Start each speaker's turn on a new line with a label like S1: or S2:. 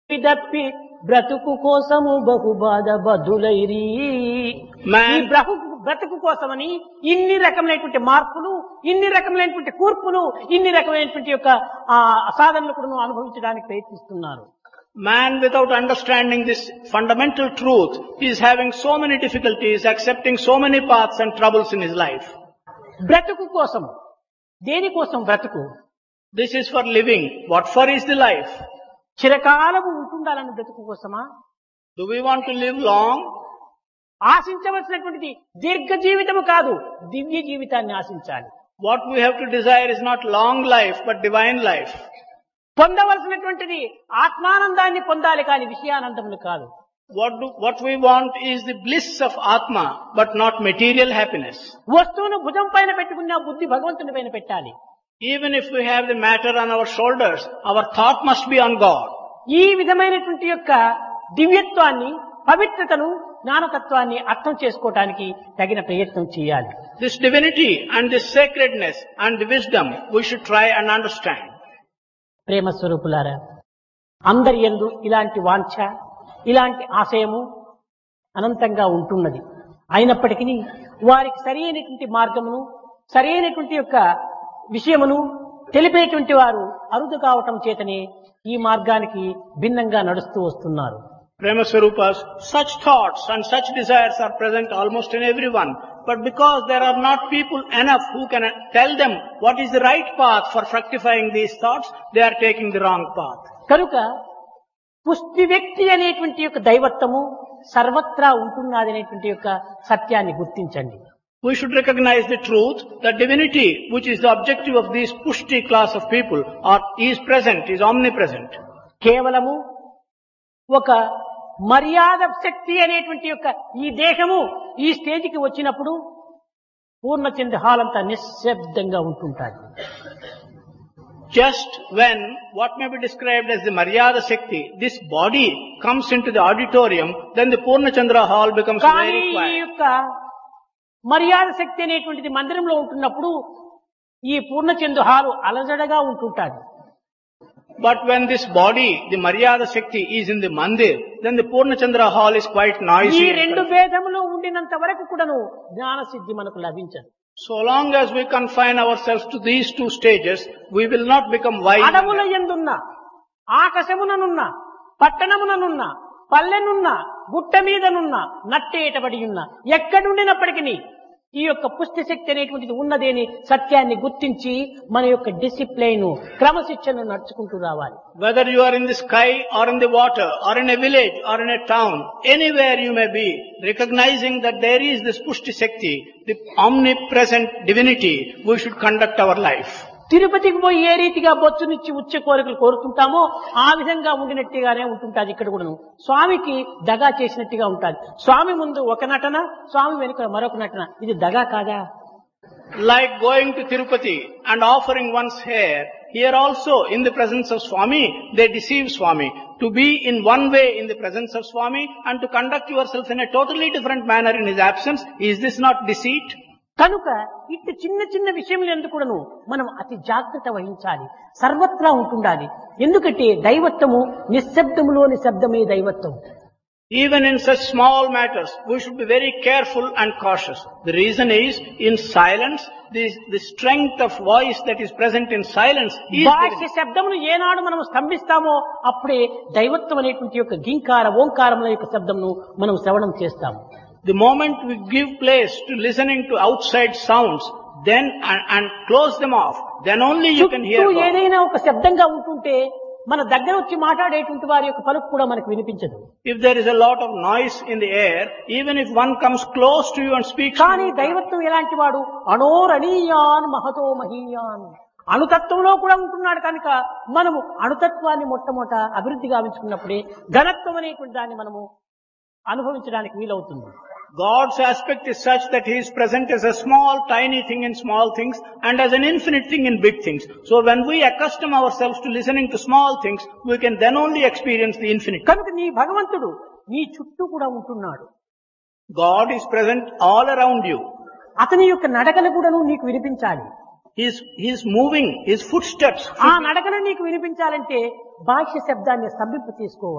S1: దప్పి బ్రతుకు కోసము బహు బాధ బదులైరి ఈ
S2: Man,
S1: బ్రతుకు బ్రతుకు కోసమని ఇన్ని రకమైనటువంటి మార్పులు ఇన్ని రకమైనటువంటి కూర్పులు ఇన్ని రకమైనటువంటి యొక్క ఆ సాధనలు కూడా అనుభవించడానికి ప్రయత్నిస్తున్నారు
S2: man without understanding this fundamental truth is having so many difficulties, accepting so many paths and troubles in his life.
S1: బ్రతుకు కోసం దేనికోసం బ్రతుకు
S2: This is for living. What for is the life?
S1: చిరకాలము ఉంటుండాలని బ్రతుకు కోసమా
S2: Do we want to live long?
S1: ఆశించవలసినటువంటిది దీర్ఘ జీవితము కాదు దివ్య జీవితాన్ని ఆశించాలి
S2: What we have to desire is not long life, but divine life.
S1: పొందవలసినటువంటిది ఆత్మానందాన్ని పొందాలి కాని విషయానందములు కాదు
S2: What, do, what we want is the bliss of Atma, but not material happiness.
S1: వస్తువును భుజం పైన పెట్టుకున్న బుద్ధి భగవంతుని పైన పెట్టాలి
S2: Even if we have the matter on our shoulders, our thought must be on God.
S1: ఈ విధమైనటువంటి యొక్క దివ్యత్వాన్ని పవిత్రతను జ్ఞానతత్వాన్ని అర్థం చేసుకోవటానికి తగిన ప్రయత్నం చేయాలి
S2: This divinity and this sacredness and the wisdom we should try and understand.
S1: ప్రేమ స్వరూపులారా అందరి యందు ఇలాంటి వాంఛ ఇలాంటి ఆశయము అనంతంగా ఉంటున్నది అయినప్పటికీ వారికి సరి అయినటువంటి మార్గమును సరి అయినటువంటి యొక్క విషయమును తెలిపేటువంటి వారు అరుదు కావటం చేతనే ఈ మార్గానికి భిన్నంగా నడుస్తూ వస్తున్నారు
S2: Prema Swarupas, such thoughts and such desires are present almost in everyone. But because there are not people enough who can tell them what is the right path for fructifying these thoughts, they are taking the wrong path.
S1: కనుక పుష్టి వ్యక్తి అనేటువంటి యొక్క దైవత్వము సర్వత్రా ఉంటున్నది అనేటువంటి యొక్క సత్యాన్ని గుర్తించండి
S2: We should recognize the truth that divinity, which is the objective of this pushti class of people, are, is present, is omnipresent.
S1: కేవలము ఒక మర్యాద శక్తి అనేటువంటి యొక్క ఈ దేహము ఈ స్టేజికి వచ్చినప్పుడు పూర్ణచంద్ర హాల్ అంతా నిశ్శబ్దంగా ఉంటుంటాయి
S2: Just when what may be described as the Maryada Shakti, this body comes into the auditorium, then the Purnachandra hall becomes
S1: కానీ
S2: very
S1: ఈ
S2: quiet.
S1: యొక్క మర్యాద శక్తి అనేటువంటిది మందిరంలో ఉంటున్నప్పుడు ఈ పూర్ణచంద్ర హాలు అలజడగా ఉంటుంటాది
S2: But when this body, the Maryada Shakti, is in the mandir, then the Purnachandra hall is quite
S1: ఈ
S2: noisy. and
S1: రెండు
S2: confused.
S1: భేదములు ఉండినంత వరకు కూడాను జ్ఞాన సిద్ధి మనకు లభించదు
S2: So long as we confine ourselves to these two stages, we will not become wise.
S1: అడవుల ఎందున్న ఆకాశముననున్న పట్టణముననున్న పల్లెనున్న గుట్ట మీదనున్న నట్టేటబడి ఉన్న ఎక్కడుండినప్పటికీ ఈ యొక్క పుష్టి శక్తి అనేటువంటిది ఉన్నదేని సత్యాన్ని గుర్తించి మన యొక్క డిసిప్లైన్ క్రమశిక్షణను నడుచుకుంటూ రావాలి
S2: Whether you are in the sky or in the water or in a village or in a town, anywhere you may be, recognizing that there is this Pushti Shakti, the omnipresent divinity, we should conduct our life.
S1: తిరుపతికి పోయి ఏ రీతిగా బొచ్చునిచ్చి ఉచ్చ కోరికలు కోరుతుంటామో ఆ విధంగా ఉండినట్టుగానే ఉంటుంటాది ఇక్కడ కూడాను స్వామికి దగా చేసినట్టుగా ఉంటుంది స్వామి ముందు ఒక నటన స్వామి వెనుక మరొక నటన ఇది దగా కాదా
S2: Like going to Tirupati and offering one's hair, here also in the presence of Swami, they deceive Swami. To be in one way in the presence of Swami and to conduct yourself in a totally different manner in his absence, is this not deceit?
S1: కనుక ఇట్టి చిన్న చిన్న విషయములు ఎందుకు కూడాను మనం అతి జాగ్రత్త వహించాలి సర్వత్రా ఉంటుండాలి ఎందుకంటే దైవత్వము నిశ్శబ్దములోని శబ్దమే దైవత్వం
S2: Even in such small matters, we should be very careful and cautious. The reason is, in silence, the, the strength of voice that is present in silence is
S1: బాహ్య
S2: divinity.
S1: శబ్దమును ఏనాడు మనం స్తంభిస్తామో అప్పుడే దైవత్వం అనేటువంటి యొక్క గింకార ఓంకారముల యొక్క శబ్దమును మనం శ్రవణం చేస్తాము
S2: The moment we give place to listening to outside sounds, then and, and close them off, then only you can hear
S1: చుట్టూ
S2: God.
S1: ఏదైనా ఒక శబ్దంగా ఉంటుంటే మన దగ్గర వచ్చి మాట్లాడేటువంటి వారి యొక్క పలుకు కూడా మనకు వినిపించదు
S2: If there is a lot of noise in the air, even if one comes close to you and speaks to
S1: కానీ
S2: you,
S1: దైవత్వం ఎలాంటి వాడు అణోరణీయాన్ మహతో మహీయాన్ అణుతత్వంలో కూడా ఉంటున్నాడు కనుక మనము అణుతత్వాన్ని మొట్టమొదట అభివృద్ధి గావించుకున్నప్పుడే ఘనత్వం అనేటువంటి దాన్ని మనము అనుభవించడానికి వీలవుతుంది
S2: God's aspect is such that He is present as a small, tiny thing in small things and as an infinite thing in big things. So when we accustom ourselves to listening to small things, we can then only experience the infinite.
S1: కనుక నీ భగవంతుడు నీ చుట్టూ కూడా ఉంటున్నాడు
S2: God is present all around you.
S1: అతని యొక్క నడకలు కూడాను నీకు వినిపించాలి
S2: His, his moving, His footsteps
S1: ఆ నడకలు నీకు వినిపించాలంటే బాహ్య శబ్దాన్ని స్తంభింప చేసుకోవాలి